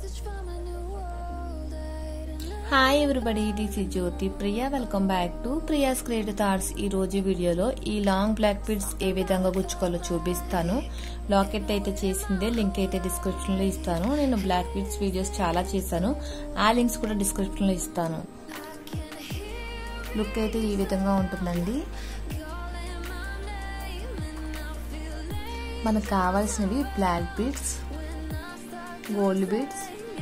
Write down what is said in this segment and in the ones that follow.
hi everybody this is Jyoti Priya welcome back to Priya's creative thoughts ఈ రోజు వీడియోలో ఈ లాంగ్ బ్లాక్ బీడ్స్ ఏ విధంగా గుచ్చుకోవాలో చూపిస్తాను లాకెట్ అయితే చేసిందే లింక్ అయితే డిస్క్రిప్షన్ లో ఇస్తాను నేను బ్లాక్ బీడ్స్ వీడియోస్ చాలా చేశాను ఆ లింక్స్ కూడా డిస్క్రిప్షన్ లో ఇస్తాను లుక్ అయితే ఈ విధంగా ఉంటుందండి మనకు కావాల్సినవి black beads gold beads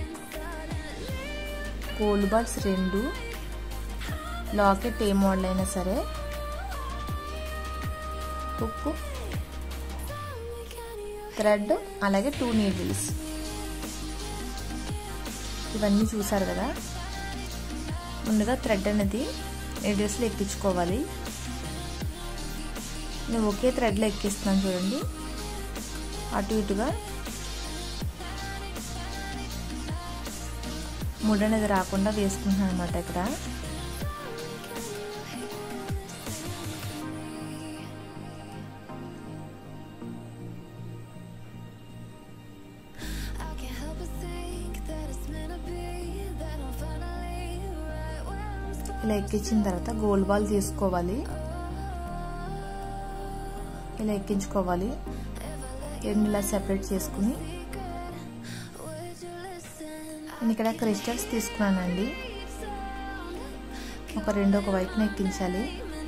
gold balls రెండు లాకెట్ ఏ మోడల్ అయినా సరే హుక్ థ్రెడ్ అలాగే టూ నీడిల్స్ ఇవన్నీ చూసారు కదా ముందుగా థ్రెడ్ అనేది నీడిల్స్లో ఎక్కించుకోవాలి నేను ఒకే థ్రెడ్లో ఎక్కిస్తున్నాను చూడండి అటు ఇటుగా ముడి అనేది రాకుండా వేసుకుంటున్నాను అనమాట ఇక్కడ ఇలా ఎక్కించిన తర్వాత గోల్డ్ బాల్ తీసుకోవాలి ఇలా ఎక్కించుకోవాలి రెండు ఇలా సెపరేట్ చేసుకుని నేను ఇక్కడ క్రిస్టల్స్ తీసుకున్నానండి ఒక రెండు ఒక వైపున ఎక్కించాలి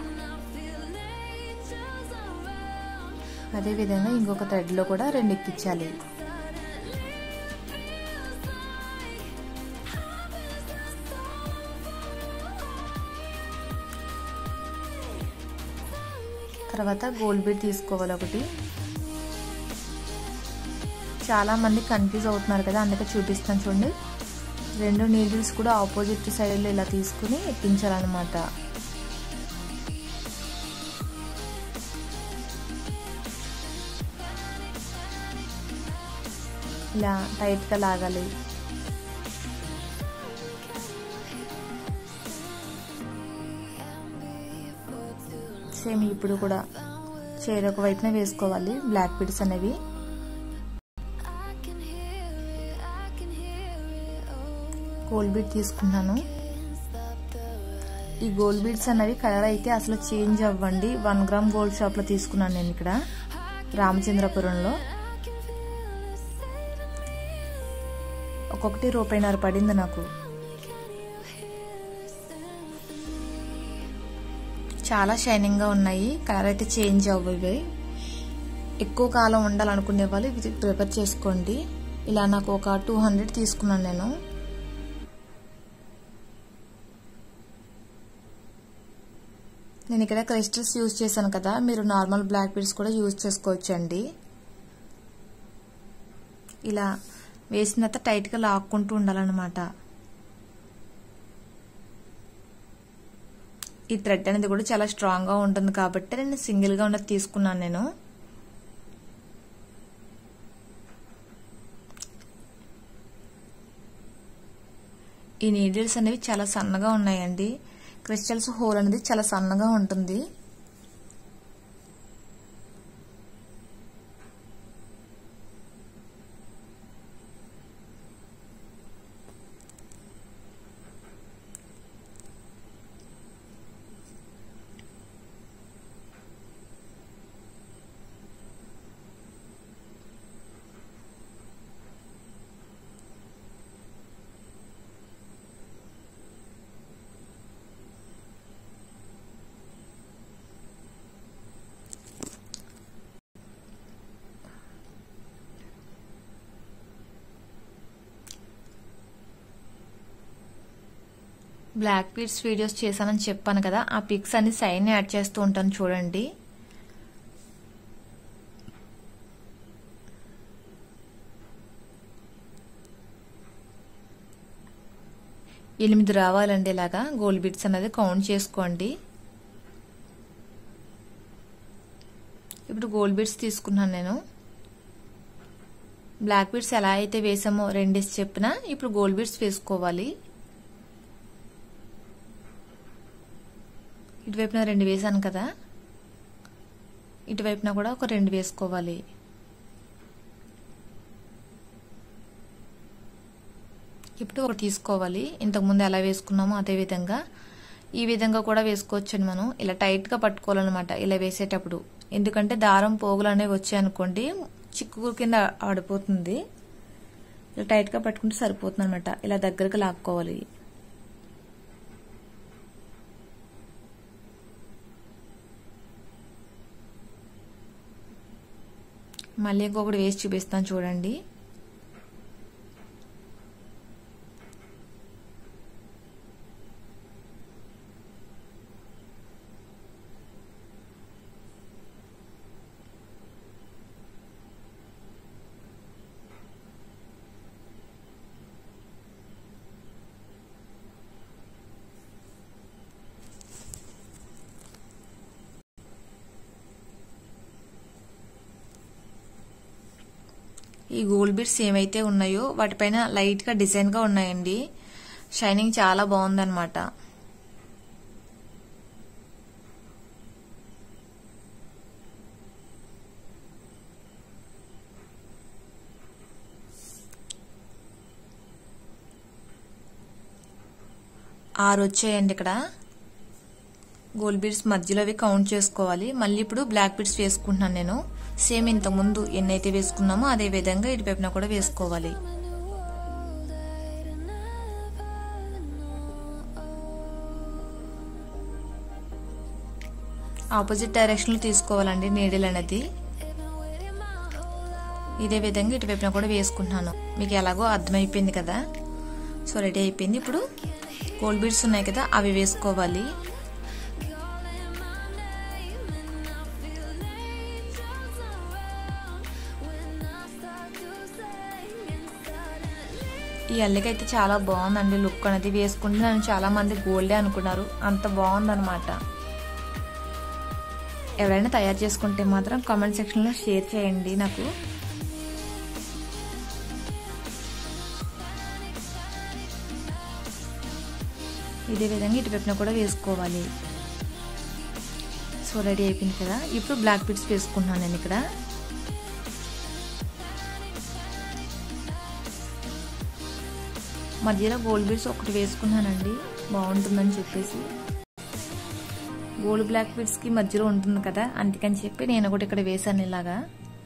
అదేవిధంగా ఇంకొక థ్రెడ్లో కూడా రెండు ఎక్కించాలి తర్వాత గోల్డ్ బీడ్ తీసుకోవాలి ఒకటి చాలా మంది కన్ఫ్యూజ్ అవుతున్నారు కదా అందుకే చూపిస్తాను చూడండి రెండు నీడిల్స్ కూడా ఆపోజిట్ సైడ్లో ఇలా తీసుకుని ఎక్కించాలన్నమాట ఇలా టైట్గా లాగాలి సేమ్ ఇప్పుడు కూడా చేరొక వైపున వేసుకోవాలి బ్లాక్ బీడ్స్ అనేవి గోల్డ్ బీడ్ తీసుకున్నాను ఈ గోల్డ్ బీడ్స్ అనేవి కలర్ అయితే అసలు చేంజ్ అవ్వండి వన్ గ్రామ్ గోల్డ్ షాప్ లో తీసుకున్నాను నేను ఇక్కడ రామచంద్రపురంలో ఒక్కొక్కటి రూపాయిన్నర పడింది నాకు చాలా షైనింగ్ గా ఉన్నాయి కలర్ అయితే చేంజ్ అవ్వవి ఎక్కువ కాలం ఉండాలనుకునే వాళ్ళు ఇది ప్రిపేర్ చేసుకోండి ఇలా నాకు ఒక టూ హండ్రెడ్ తీసుకున్నాను నేను నేను ఇక్కడ క్రిస్టల్స్ యూజ్ చేశాను కదా మీరు నార్మల్ బ్లాక్ బీడ్స్ కూడా యూజ్ చేసుకోవచ్చండి ఇలా వేసిన తర్వాత టైట్గా లాక్కుంటూ ఉండాలన్నమాట ఈ థ్రెడ్ అనేది కూడా చాలా స్ట్రాంగ్గా ఉంటుంది కాబట్టి నేను సింగిల్గా ఉన్నది తీసుకున్నాను నేను ఈ నీడిల్స్ అనేవి చాలా సన్నగా ఉన్నాయండి క్రిస్టల్స్ హోల్ అనేది చాలా సన్నగా ఉంటుంది బ్లాక్ బీడ్స్ వీడియోస్ చేశానని చెప్పాను కదా ఆ పిక్స్ అన్ని సైన్ యాడ్ చేస్తూ ఉంటాను చూడండి ఎనిమిది రావాలండి ఇలాగా గోల్డ్ బీడ్స్ అనేది కౌంట్ చేసుకోండి ఇప్పుడు గోల్డ్ బీడ్స్ తీసుకున్నాను నేను బ్లాక్ బీడ్స్ ఎలా అయితే వేసామో రెండేసి చెప్పిన ఇప్పుడు గోల్డ్ బీడ్స్ వేసుకోవాలి ఇటువైపున రెండు వేసాను కదా ఇటువైపున కూడా ఒక రెండు వేసుకోవాలి ఇప్పుడు ఒకటి తీసుకోవాలి ఇంతకుముందు ఎలా వేసుకున్నామో అదే విధంగా ఈ విధంగా కూడా వేసుకోవచ్చని మనం ఇలా టైట్గా పట్టుకోవాలన్నమాట ఇలా వేసేటప్పుడు ఎందుకంటే దారం పోగులు అనేవి వచ్చాయనుకోండి చిక్కు కింద ఆడిపోతుంది ఇలా టైట్గా పట్టుకుంటే సరిపోతుంది అనమాట ఇలా దగ్గరకు లాక్కోవాలి మళ్ళీ ఇంకొకటి వేసి చూపిస్తాను చూడండి ఈ గోల్డ్ బీడ్స్ ఏమైతే ఉన్నాయో వాటిపైన లైట్ గా డిజైన్ గా ఉన్నాయండి షైనింగ్ చాలా బాగుందన్నమాట ఆరు వచ్చాయండి ఇక్కడ గోల్డ్ బీడ్స్ మధ్యలో అవి కౌంట్ చేసుకోవాలి మళ్ళీ ఇప్పుడు బ్లాక్ బీడ్స్ వేసుకుంటున్నాను నేను సేమ్ ఇంత ముందు ఎన్నైతే వేసుకున్నామో అదే విధంగా ఇటువైపున కూడా వేసుకోవాలి ఆపోజిట్ డైరెక్షన్ లో తీసుకోవాలండి నీడిల్ అనేది ఇదే విధంగా ఇటువైపున కూడా వేసుకుంటున్నాను మీకు ఎలాగో అర్థమైపోయింది కదా సో రెడీ అయిపోయింది ఇప్పుడు గోల్డ్ బీడ్స్ ఉన్నాయి కదా అవి వేసుకోవాలి ఈ అల్లిక అయితే చాలా బాగుందండి లుక్ అనేది వేసుకుంటే నన్ను చాలా మంది గోల్డే అనుకున్నారు అంత బాగుందన్నమాట ఎవరైనా తయారు చేసుకుంటే మాత్రం కామెంట్ సెక్షన్లో షేర్ చేయండి నాకు ఇదే విధంగా ఇటువైపున కూడా వేసుకోవాలి సో రెడీ అయిపోయింది కదా ఇప్పుడు బ్లాక్ బిట్స్ వేసుకుంటున్నాను నేను ఇక్కడ మధ్యలో గోల్డ్ బీడ్స్ ఒకటి వేసుకున్నానండి బాగుంటుందని చెప్పేసి గోల్డ్ బ్లాక్ బీడ్స్ కి మధ్యలో ఉంటుంది కదా అందుకని చెప్పి నేను కూడా ఇక్కడ వేసాను ఇలాగా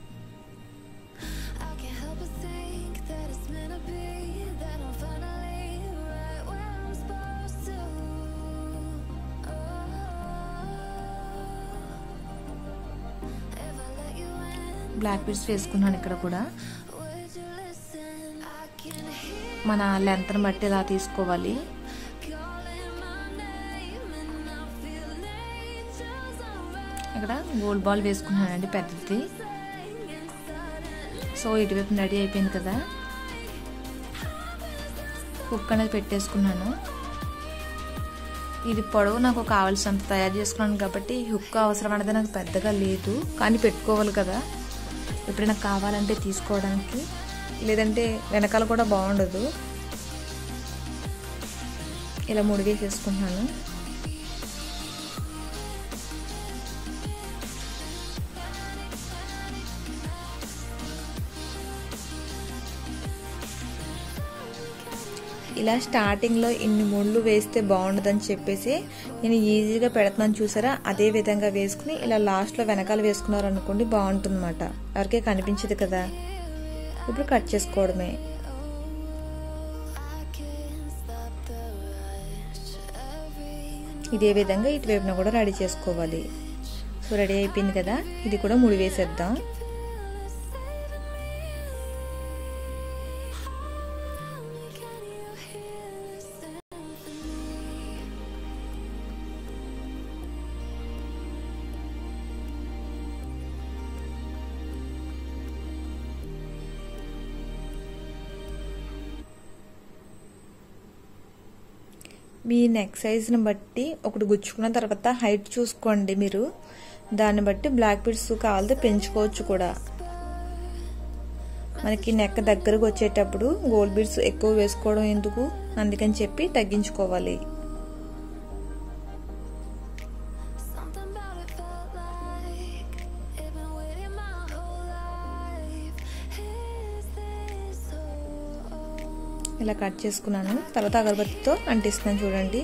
బ్లాక్ బీడ్స్ వేసుకున్నాను ఇక్కడ కూడా మన లెంత్ని బట్టి ఇలా తీసుకోవాలి ఇక్కడ గోల్డ్ బాల్ వేసుకున్నానండి పెద్దది సో ఇటువైపు రెడీ అయిపోయింది కదా కుక్ అనేది పెట్టేసుకున్నాను ఇది పొడవు నాకు కావాల్సినంత తయారు చేసుకున్నాను కాబట్టి హుక్ అవసరం అనేది నాకు పెద్దగా లేదు కానీ పెట్టుకోవాలి కదా ఎప్పుడైనా కావాలంటే తీసుకోవడానికి లేదంటే వెనకాల కూడా బాగుండదు ఇలా ముడిగేసేసుకుంటున్నాను ఇలా స్టార్టింగ్లో ఇన్ని ముళ్ళు వేస్తే బాగుండదని చెప్పేసి నేను ఈజీగా పెడుతున్నాను చూసారా అదే విధంగా వేసుకుని ఇలా లాస్ట్లో వెనకాల వేసుకున్నారు అనుకోండి బాగుంటుందన్నమాట ఎవరికే కనిపించదు కదా ఇప్పుడు కట్ చేసుకోవడమే ఇదే విధంగా ఇటువైపున కూడా రెడీ చేసుకోవాలి సో రెడీ అయిపోయింది కదా ఇది కూడా ముడి వేసేద్దాం మీ నెక్ సైజ్ని బట్టి ఒకటి గుచ్చుకున్న తర్వాత హైట్ చూసుకోండి మీరు దాన్ని బట్టి బ్లాక్ బీడ్స్ కావాలితే పెంచుకోవచ్చు కూడా మనకి నెక్ దగ్గరకు వచ్చేటప్పుడు గోల్డ్ బీడ్స్ ఎక్కువ వేసుకోవడం ఎందుకు అందుకని చెప్పి తగ్గించుకోవాలి ఇలా కట్ చేసుకున్నాను తర్వాత అగరబత్తితో అంటిస్తున్నాను చూడండి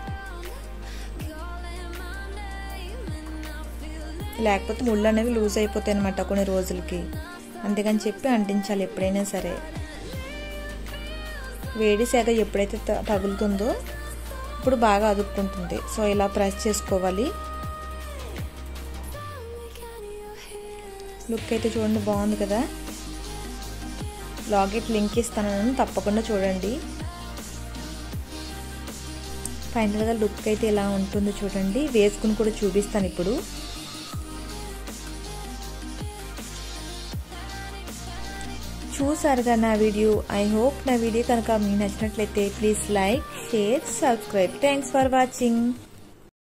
లేకపోతే ముళ్ళు అనేవి లూజ్ అయిపోతాయి అనమాట కొన్ని రోజులకి అందుకని చెప్పి అంటించాలి ఎప్పుడైనా సరే వేడి సేగ ఎప్పుడైతే తగులుతుందో ఇప్పుడు బాగా అదుపుకుంటుంది సో ఇలా ప్రెస్ చేసుకోవాలి లుక్ అయితే చూడండి బాగుంది కదా లాకెట్ లింక్ ఇస్తాను తప్పకుండా చూడండి ఫైనల్గా లుక్ అయితే ఇలా ఉంటుంది చూడండి వేసుకుని కూడా చూపిస్తాను ఇప్పుడు చూసారుగా నా వీడియో ఐ హోప్ నా వీడియో కనుక మీకు నచ్చినట్లయితే please like share subscribe thanks for watching